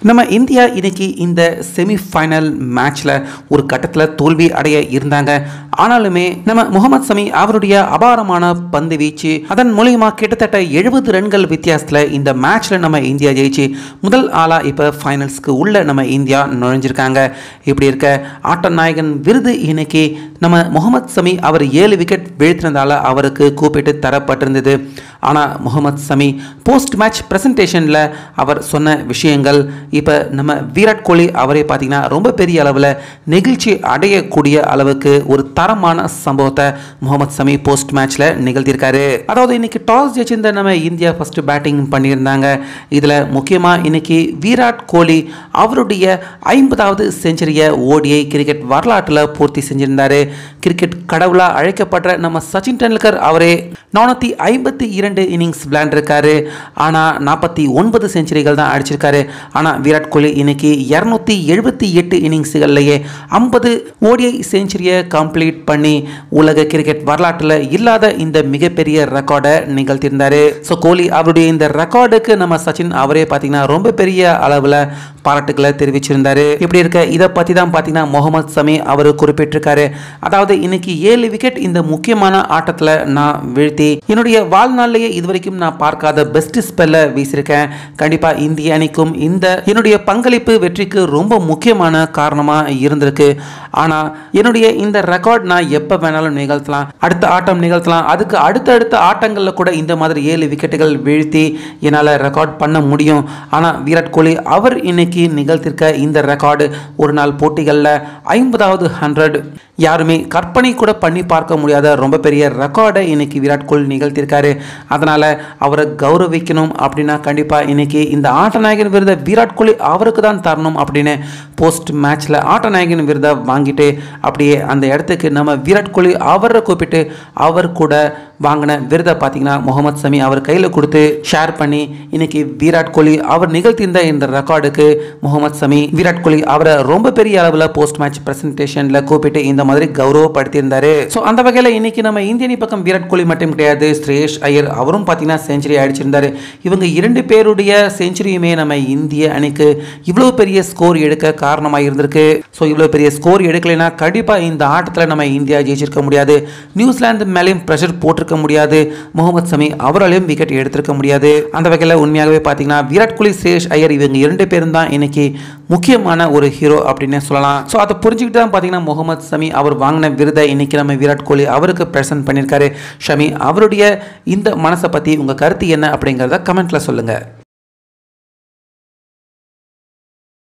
நம்ம இந்தியா இன்னைக்கு இந்த செமிஃபைனல் மேட்ச்ல ஒரு கட்டத்தில் தோல்வி அடைய இருந்தாங்க ஆனாலுமே நம்ம முகமது சமி அவருடைய அபாரமான பந்து வீச்சு அதன் மூலியமா கிட்டத்தட்ட எழுபது ரன்கள் வித்தியாசத்தில் இந்த மேட்ச்ல நம்ம இந்தியா ஜெயிச்சு முதல் ஆளா இப்போ ஃபைனல்ஸ்க்கு உள்ள நம்ம இந்தியா நுழைஞ்சிருக்காங்க இப்படி இருக்க ஆட்ட நாயகன் விருது இன்னைக்கு நம்ம முகமது சமி அவர் ஏழு விக்கெட் வீழ்த்தினதால அவருக்கு கூப்பிட்டு தரப்பட்டிருந்தது ஆனால் முகமது சமி போஸ்ட் மேட்ச் பிரசன்டேஷனில் அவர் சொன்ன விஷயங்கள் இப்போ நம்ம விராட் கோலி அவரே பார்த்தீங்கன்னா ரொம்ப பெரிய அளவில் நெகிழ்ச்சி அடையக்கூடிய அளவுக்கு ஒரு தரமான சம்பவத்தை முகமது சமி போஸ்ட் மேட்ச்சில் நிகழ்த்தியிருக்காரு அதாவது இன்னைக்கு டாஸ் ஜெயிச்சிருந்த நம்ம இந்தியா ஃபர்ஸ்ட் பேட்டிங் பண்ணியிருந்தாங்க இதில் முக்கியமாக இன்னைக்கு விராட் கோலி அவருடைய ஐம்பதாவது செஞ்சுரியை ஓடிஐ கிரிக்கெட் வரலாற்றில் பூர்த்தி செஞ்சிருந்தாரு கிரிக்கெட் கடவுளாக அழைக்கப்படுற நம்ம சச்சின் டெண்டுல்கர் அவரே நானூற்றி ஐம்பத்தி இரண்டு இன்னிங்ஸ் விளையாண்டுருக்காரு ஆனால் நாற்பத்தி ஒன்பது செஞ்சுரிகள் தான் அடிச்சிருக்காரு ஆனால் விராட் கோலி இன்னைக்கு இரநூத்தி எழுபத்தி எட்டு இன்னிங்ஸுகள்லையே ஐம்பது ஓடிஐ செஞ்சுரியை கம்ப்ளீட் பண்ணி உலக கிரிக்கெட் வரலாற்றில் இல்லாத இந்த மிகப்பெரிய ரெக்கார்டை நிகழ்த்தியிருந்தாரு ஸோ கோலி அவருடைய இந்த ரெக்கார்டுக்கு நம்ம சச்சின் அவரே பார்த்தீங்கன்னா ரொம்ப பெரிய அளவில் பாராட்டுகளை தெரிவிச்சிருந்தாரு இப்படி இருக்க இதை பற்றி தான் பார்த்தீங்கன்னா முகமது சமி அவர் குறிப்பிட்டிருக்காரு அதாவது இன்னைக்கு ஏழு விக்கெட் இந்த முக்கியமான ஆட்டத்தில் நான் வீழ்த்தி என்னுடைய வாழ்நாளிலேயே இதுவரைக்கும் நான் பார்க்காத பெஸ்ட் ஸ்பெல்ல வீசியிருக்கேன் கண்டிப்பாக இந்திய அணிக்கும் இந்த என்னுடைய பங்களிப்பு வெற்றிக்கு ரொம்ப முக்கியமான காரணமாக இருந்திருக்கு ஆனால் என்னுடைய இந்த ரெக்கார்ட் நான் எப்போ வேணாலும் நிகழ்த்தலாம் அடுத்த ஆட்டம் நிகழ்த்தலாம் அதுக்கு அடுத்தடுத்த ஆட்டங்களில் கூட இந்த மாதிரி ஏழு விக்கெட்டுகள் வீழ்த்தி என்னால் ரெக்கார்ட் பண்ண முடியும் ஆனால் விராட் கோலி அவர் இன்னைக்கு நிகழ்த்திருக்க இந்த ரெக்கார்டு ஒரு நாள் போட்டிகளில் ஐம்பதாவது ஹண்ட்ரட் யாருமே கற்பனை கூட பண்ணி பார்க்க முடியாத ரொம்ப பெரிய ரெக்கார்டை இன்னைக்கு விராட் கோலி நிகழ்த்தியிருக்காரு அதனால் அவரை கௌரவிக்கணும் அப்படின்னா கண்டிப்பாக இன்னைக்கு இந்த ஆட்டநாயகன் விருதை விராட் கோலி அவருக்கு தான் தரணும் அப்படின்னு போஸ்ட் மேட்ச்சில் ஆட்டநாயகன் விருதை வாங்கிட்டு அப்படியே அந்த இடத்துக்கு நம்ம விராட் கோலி அவரை கூப்பிட்டு அவர் கூட வாங்கின விருதை பார்த்தீங்கன்னா முகமது சமி அவர் கையில் கொடுத்து ஷேர் பண்ணி இன்னைக்கு விராட் கோலி அவர் நிகழ்த்தியிருந்த இந்த ரெக்கார்டுக்கு முகமது சமி விராட் கோலி அவரை ரொம்ப பெரிய அளவில் போஸ்ட் மேட்ச் பிரசன்டேஷனில் கூப்பிட்டு இந்த மாதிரி கௌரவப்படுத்தியிருந்தாரு ஸோ அந்த வகையில் இன்னைக்கு நம்ம இந்திய அணி பக்கம் விராட் கோலி மட்டும் கிடையாது ஸ்ரேஷ் ஐயர் அவரும் பார்த்தீங்கன்னா செஞ்சுரி அடிச்சிருந்தாரு இவங்க இரண்டு பேருடைய செஞ்சுரியுமே நம்ம இந்திய அணிக்கு இவ்வளோ பெரிய ஸ்கோர் எடுக்க காரணமாக இருந்திருக்கு ஸோ இவ்வளோ பெரிய ஸ்கோர் எடுக்கலைன்னா கண்டிப்பாக இந்த ஆட்டத்தில் நம்ம இந்தியா ஜெயிச்சிருக்க முடியாது நியூசிலாந்து மேலேயும் ப்ரெஷர் போட்டிருக்க முடியாது முகமது சமி அவராலையும் விக்கெட் எடுத்திருக்க முடியாது அந்த வகையில் உண்மையாகவே பார்த்தீங்கன்னா விராட் கோலி ஸ்ரேஷ் ஐயர் இவங்க இரண்டு பேரும் தான் இன்னைக்கு முக்கியமான ஒரு ஹீரோ அப்படின்னே சொல்லலாம் ஸோ அதை புரிஞ்சுக்கிட்டு தான் பார்த்தீங்கன்னா முகமது சமி அவர் வாங்கின விருதை இன்னைக்கு நம்ம விராட் கோலி அவருக்கு ப்ரெசென்ட் பண்ணியிருக்காரு ஷமி அவருடைய இந்த மனசை பற்றி உங்கள் கருத்து என்ன அப்படிங்கிறத கமெண்ட்டில் சொல்லுங்கள்